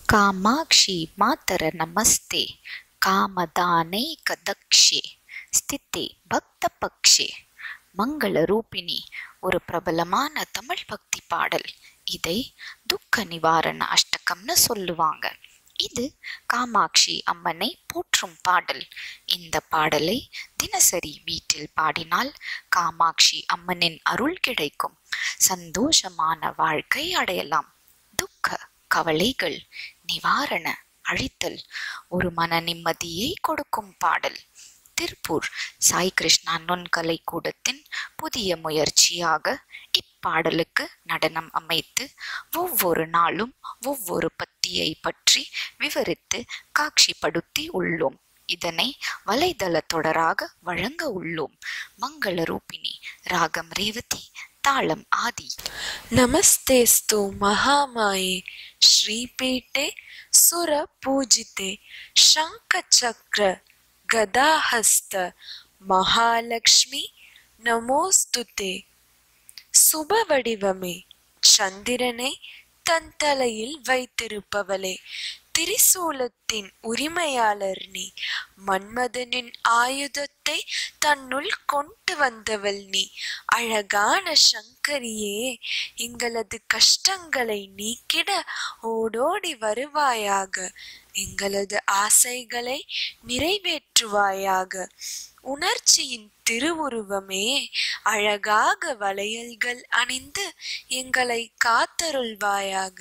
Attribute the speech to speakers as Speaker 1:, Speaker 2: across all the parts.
Speaker 1: ಕಾಮಾಕ್ಷಿ ಮಾತರ ನಮಸ್ತೆ காமதானேகதக்ஷே ஸ்தித்தே பக்த பக்ஷே மங்கள ரூபிணி ஒரு பிரபலமான தமிழ் பக்தி பாடல் இதை துக்க நிவாரண அஷ்டகம்னு சொல்லுவாங்க இது காமாட்சி அம்மனை போற்றும் பாடல் இந்த பாடலை தினசரி வீட்டில் பாடினால் காமாட்சி அம்மனின் அருள் கிடைக்கும் சந்தோஷமான வாழ்க்கை அடையலாம் துக்க கவலைகள் நிவாரண அழித்தல் ஒரு மன நிம்மதியை கொடுக்கும் பாடல் திருப்பூர் சாய் கிருஷ்ணா நுண்கலை கூடத்தின் புதிய முயற்சியாக இப்பாடலுக்கு நடனம் அமைத்து ஒவ்வொரு நாளும் ஒவ்வொரு பத்தியை பற்றி விவரித்து காட்சிப்படுத்தி உள்ளோம் இதனை வலைதள தொடராக வழங்க உள்ளோம் மங்கள ரூபிணி ராகம் ரேவதி தாளம் ஆதி
Speaker 2: नमस्तेस्तु महामाये श्रीपीठे सुरपूजिते शङ्खचक्र गदाहस्त महालक्ष्मி நமோஸ்துதே சுப வடிவமே சந்திரனை தன் தலையில் வைத்திருப்பவளே திரிசூலத்தின் உரிமையாளர் நீ மன்மதனின் ஆயுதத்தை தன்னுள் கொண்டு வந்தவள் நீ அழகான சங்கரியே எங்களது கஷ்டங்களை நீக்கிட ஓடோடி வருவாயாக எங்களது ஆசைகளை நிறைவேற்றுவாயாக உணர்ச்சியின் திருவுருவமே அழகாக வளையல்கள் அணிந்து எங்களை காத்தருள்வாயாக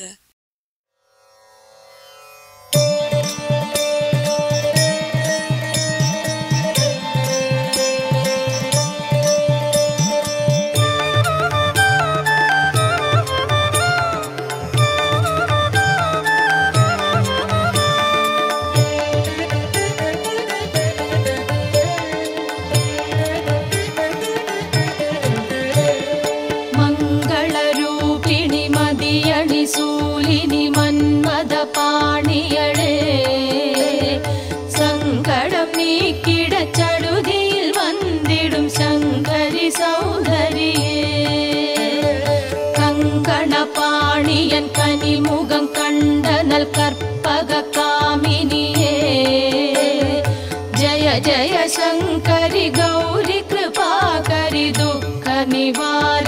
Speaker 3: மங்களரூபிணி மதியணி சூலினி மன்மத பாணியளே சங்கடம் நீக்கிட சடுதியில் வந்திடும் சங்கரி சௌந்தரியே கங்கண பாணியன் கனிமுகம் கண்டனல் கற்பக காமினியே ஜய ஜய சங்கரி கௌரி கிருபாகரி துக்க நிவார